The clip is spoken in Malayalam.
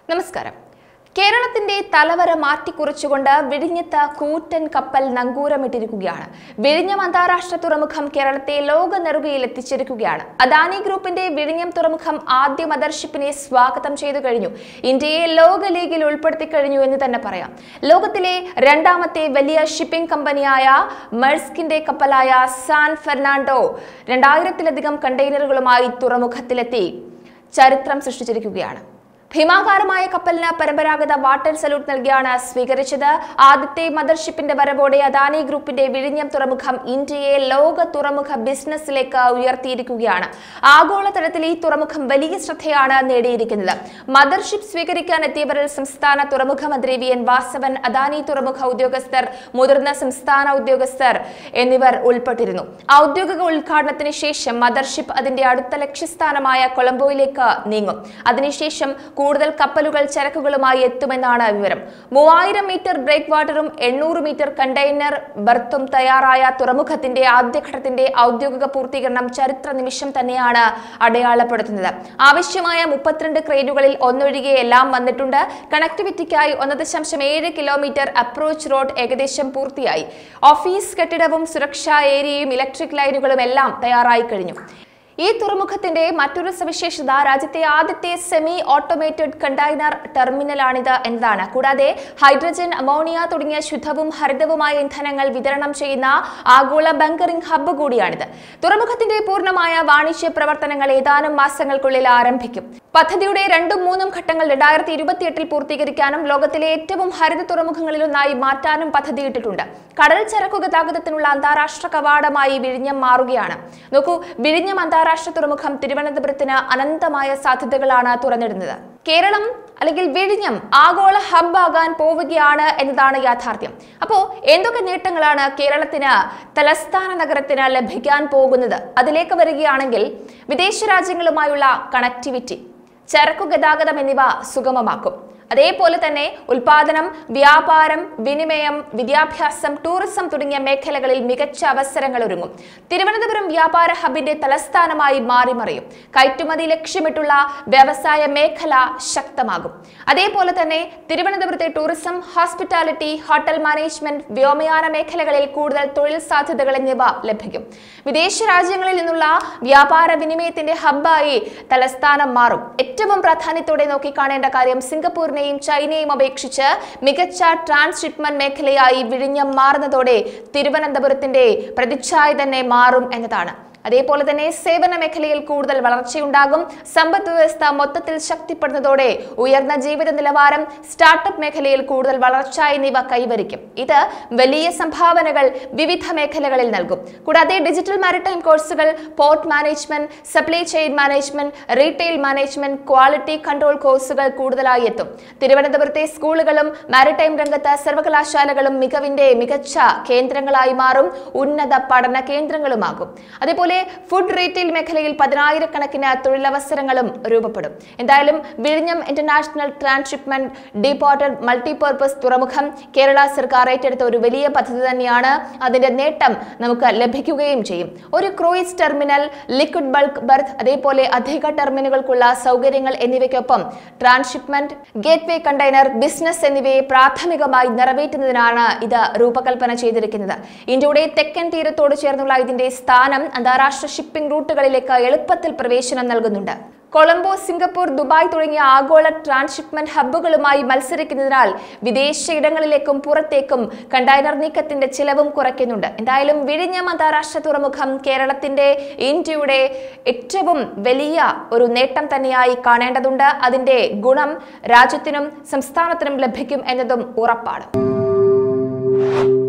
നമസ്കാരം കേരളത്തിന്റെ തലവര മാറ്റിക്കുറിച്ചുകൊണ്ട് വിഴിഞ്ഞത്ത് കൂറ്റൻ കപ്പൽ നങ്കൂരമിട്ടിരിക്കുകയാണ് വിഴിഞ്ഞം അന്താരാഷ്ട്ര തുറമുഖം കേരളത്തെ ലോക നെറുകയിൽ എത്തിച്ചിരിക്കുകയാണ് അദാനി ഗ്രൂപ്പിന്റെ വിഴിഞ്ഞം തുറമുഖം ആദ്യ മദർഷിപ്പിനെ സ്വാഗതം ചെയ്തു കഴിഞ്ഞു ഇന്ത്യയെ ലോക ലീഗിൽ ഉൾപ്പെടുത്തി കഴിഞ്ഞു എന്ന് തന്നെ പറയാം ലോകത്തിലെ രണ്ടാമത്തെ വലിയ ഷിപ്പിംഗ് കമ്പനിയായ മെഴ്സ്കിന്റെ കപ്പലായ സാൻ ഫെർണാണ്ടോ രണ്ടായിരത്തിലധികം കണ്ടെയ്നറുകളുമായി തുറമുഖത്തിലെത്തി ചരിത്രം സൃഷ്ടിച്ചിരിക്കുകയാണ് ഭീമാകാരമായ കപ്പലിന് പരമ്പരാഗത വാട്ടർ സല്യൂട്ട് നൽകിയാണ് സ്വീകരിച്ചത് ആദ്യത്തെ മദർഷിപ്പിന്റെ വരവോടെ അദാനി ഗ്രൂപ്പിന്റെ വിഴിഞ്ഞം തുറമുഖം ഇന്ത്യയെ ലോക തുറമുഖ ബിസിനസ്സിലേക്ക് ഉയർത്തിയിരിക്കുകയാണ് ആഗോളതലത്തിൽ ഈ തുറമുഖം വലിയ ശ്രദ്ധയാണ് നേടിയിരിക്കുന്നത് മദർഷിപ്പ് സ്വീകരിക്കാൻ എത്തിയവരിൽ സംസ്ഥാന തുറമുഖ മന്ത്രി വി എൻ വാസവൻ അദാനി തുറമുഖ ഉദ്യോഗസ്ഥർ മുതിർന്ന സംസ്ഥാന ഉദ്യോഗസ്ഥർ എന്നിവർ ഉൾപ്പെട്ടിരുന്നു ഔദ്യോഗിക ഉദ്ഘാടനത്തിന് ശേഷം മദർഷിപ്പ് അതിന്റെ അടുത്ത ലക്ഷ്യസ്ഥാനമായ കൊളംബോയിലേക്ക് നീങ്ങും അതിനുശേഷം കൂടുതൽ കപ്പലുകൾ ചരക്കുകളുമായി എത്തുമെന്നാണ് വിവരം മൂവായിരം മീറ്റർ ബ്രേക്ക് വാട്ടറും എണ്ണൂറ് മീറ്റർ കണ്ടെയ്നർ ബർത്തും തയ്യാറായ തുറമുഖത്തിന്റെ ആദ്യഘട്ടത്തിന്റെ ഔദ്യോഗിക പൂർത്തീകരണം ചരിത്ര നിമിഷം തന്നെയാണ് അടയാളപ്പെടുത്തുന്നത് ആവശ്യമായ മുപ്പത്തിരണ്ട് ക്രെയിനുകളിൽ ഒന്നൊഴികെ എല്ലാം വന്നിട്ടുണ്ട് കണക്ടിവിറ്റിക്കായി ഒന്ന് ദശാംശം ഏഴ് കിലോമീറ്റർ അപ്രോച്ച് റോഡ് ഏകദേശം പൂർത്തിയായി ഓഫീസ് കെട്ടിടവും സുരക്ഷാ ഏരിയയും ഇലക്ട്രിക് ലൈനുകളും എല്ലാം തയ്യാറായി കഴിഞ്ഞു ഈ തുറമുഖത്തിന്റെ മറ്റൊരു സവിശേഷത രാജ്യത്തെ ആദ്യത്തെ സെമി ഓട്ടോമേറ്റഡ് കണ്ടെയ്നർ ടെർമിനലാണിത് എന്നതാണ് കൂടാതെ ഹൈഡ്രജൻ അമോണിയ തുടങ്ങിയ ശുദ്ധവും ഹരിതവുമായ ഇന്ധനങ്ങൾ വിതരണം ചെയ്യുന്ന ആഗോള ബങ്കറിംഗ് ഹബ്ബ് കൂടിയാണിത് തുറമുഖത്തിന്റെ പൂർണ്ണമായ വാണിജ്യ പ്രവർത്തനങ്ങൾ ഏതാനും മാസങ്ങൾക്കുള്ളിൽ ആരംഭിക്കും പദ്ധതിയുടെ രണ്ടും മൂന്നും ഘട്ടങ്ങൾ രണ്ടായിരത്തി ഇരുപത്തിയെട്ടിൽ പൂർത്തീകരിക്കാനും ലോകത്തിലെ ഏറ്റവും ഹരിത തുറമുഖങ്ങളിലൊന്നായി മാറ്റാനും പദ്ധതിയിട്ടിട്ടുണ്ട് കടൽ ചരക്കു ഗതാഗതത്തിനുള്ള അന്താരാഷ്ട്ര കവാടമായി വിഴിഞ്ഞം മാറുകയാണ് നോക്കൂ വിഴിഞ്ഞം അന്താരാഷ്ട്ര തുറമുഖം തിരുവനന്തപുരത്തിന് അനന്തമായ സാധ്യതകളാണ് തുറന്നിടുന്നത് കേരളം അല്ലെങ്കിൽ വിഴിഞ്ഞം ആഗോള ഹബ് ആകാൻ പോവുകയാണ് എന്നതാണ് യാഥാർത്ഥ്യം അപ്പോൾ എന്തൊക്കെ നേട്ടങ്ങളാണ് കേരളത്തിന് തലസ്ഥാന നഗരത്തിന് ലഭിക്കാൻ പോകുന്നത് അതിലേക്ക് വരികയാണെങ്കിൽ വിദേശ രാജ്യങ്ങളുമായുള്ള കണക്ടിവിറ്റി ചരക്കു ഗതാഗതം എന്നിവ സുഗമമാക്കും അതേപോലെ തന്നെ ഉൽപാദനം വ്യാപാരം വിനിമയം വിദ്യാഭ്യാസം ടൂറിസം തുടങ്ങിയ മേഖലകളിൽ മികച്ച അവസരങ്ങൾ ഒരുങ്ങും തിരുവനന്തപുരം വ്യാപാര ഹബിന്റെ തലസ്ഥാനമായി മാറിമറിയും കയറ്റുമതി ലക്ഷ്യമിട്ടുള്ള വ്യവസായ മേഖല ശക്തമാകും അതേപോലെ തന്നെ തിരുവനന്തപുരത്തെ ടൂറിസം ഹോസ്പിറ്റാലിറ്റി ഹോട്ടൽ മാനേജ്മെന്റ് വ്യോമയാന മേഖലകളിൽ കൂടുതൽ തൊഴിൽ സാധ്യതകൾ എന്നിവ ലഭിക്കും വിദേശ രാജ്യങ്ങളിൽ നിന്നുള്ള വ്യാപാര വിനിമയത്തിന്റെ ഹബ്ബായി തലസ്ഥാനം മാറും ഏറ്റവും പ്രാധാന്യത്തോടെ നോക്കിക്കാണേണ്ട കാര്യം സിംഗപ്പൂരിനെയും ചൈനയും അപേക്ഷിച്ച് മികച്ച ട്രാൻസ്ഷിപ്മെന്റ് മേഖലയായി വിഴിഞ്ഞം മാറുന്നതോടെ തിരുവനന്തപുരത്തിന്റെ പ്രതിച്ഛായ തന്നെ മാറും എന്നതാണ് അതേപോലെ തന്നെ സേവന മേഖലയിൽ കൂടുതൽ വളർച്ചയുണ്ടാകും സമ്പദ് വ്യവസ്ഥ മൊത്തത്തിൽ ശക്തിപ്പെടുന്നതോടെ ഉയർന്ന ജീവിത നിലവാരം സ്റ്റാർട്ടപ്പ് മേഖലയിൽ കൂടുതൽ വളർച്ച എന്നിവ കൈവരിക്കും ഇത് വലിയ സംഭാവനകൾ വിവിധ മേഖലകളിൽ നൽകും കൂടാതെ ഡിജിറ്റൽ മാരിടൈം കോഴ്സുകൾ port management supply chain management retail management quality control കോഴ്സുകൾ കൂടുതലായി എത്തും തിരുവനന്തപുരത്തെ സ്കൂളുകളും മാരിടൈം രംഗത്ത് സർവകലാശാലകളും മികവിന്റെ മികച്ച കേന്ദ്രങ്ങളായി മാറും ഉന്നത പഠന കേന്ദ്രങ്ങളുമാകും അതേപോലെ ഫുഡ് റീറ്റെയിൽ മേഖലയിൽ പതിനായിരക്കണക്കിന് തൊഴിലവസരങ്ങളും രൂപപ്പെടും എന്തായാലും വിഴിഞ്ഞം ഇന്റർനാഷണൽ ട്രാൻസ്ഷിപ്മെന്റ് ഡീപോർട്ടഡ് മൾട്ടിപർപ്പസ് തുറമുഖം കേരള സർക്കാർ ഏറ്റെടുത്ത ഒരു വലിയ പദ്ധതി തന്നെയാണ് അതിന്റെ നേട്ടം നമുക്ക് ലഭിക്കുകയും ചെയ്യും ഒരു cruise terminal liquid bulk berth അതേപോലെ അധിക ടെർമിനലുകൾക്കുള്ള സൗകര്യങ്ങൾ എന്നിവയ്ക്കൊപ്പം ട്രാൻസ്ഷിപ്മെന്റ് ഗേറ്റ്വേ കണ്ടെയ്നർ ബിസിനസ് എന്നിവയെ പ്രാഥമികമായി നിറവേറ്റുന്നതിനാണ് ഇത് രൂപകൽപ്പന ചെയ്തിരിക്കുന്നത് ഇന്ത്യയുടെ തെക്കൻ തീരത്തോട് ചേർന്നുള്ള ഇതിന്റെ സ്ഥാനം അന്താരാഷ്ട്ര ഷിപ്പിംഗ് റൂട്ടുകളിലേക്ക് എളുപ്പത്തിൽ പ്രവേശനം നൽകുന്നുണ്ട് കൊളംബോ സിംഗപ്പൂർ ദുബായ് തുടങ്ങിയ ആഗോള ട്രാൻസ്ഷിപ്മെന്റ് ഹബ്ബുകളുമായി മത്സരിക്കുന്നതിനാൽ വിദേശ ഇടങ്ങളിലേക്കും പുറത്തേക്കും കണ്ടെയ്നർ നീക്കത്തിന്റെ ചിലവും കുറയ്ക്കുന്നുണ്ട് എന്തായാലും വിഴിഞ്ഞം അന്താരാഷ്ട്ര തുറമുഖം കേരളത്തിന്റെ ഇന്ത്യയുടെ ഏറ്റവും വലിയ ഒരു നേട്ടം തന്നെയായി കാണേണ്ടതുണ്ട് അതിന്റെ ഗുണം രാജ്യത്തിനും സംസ്ഥാനത്തിനും ലഭിക്കും എന്നതും ഉറപ്പാണ്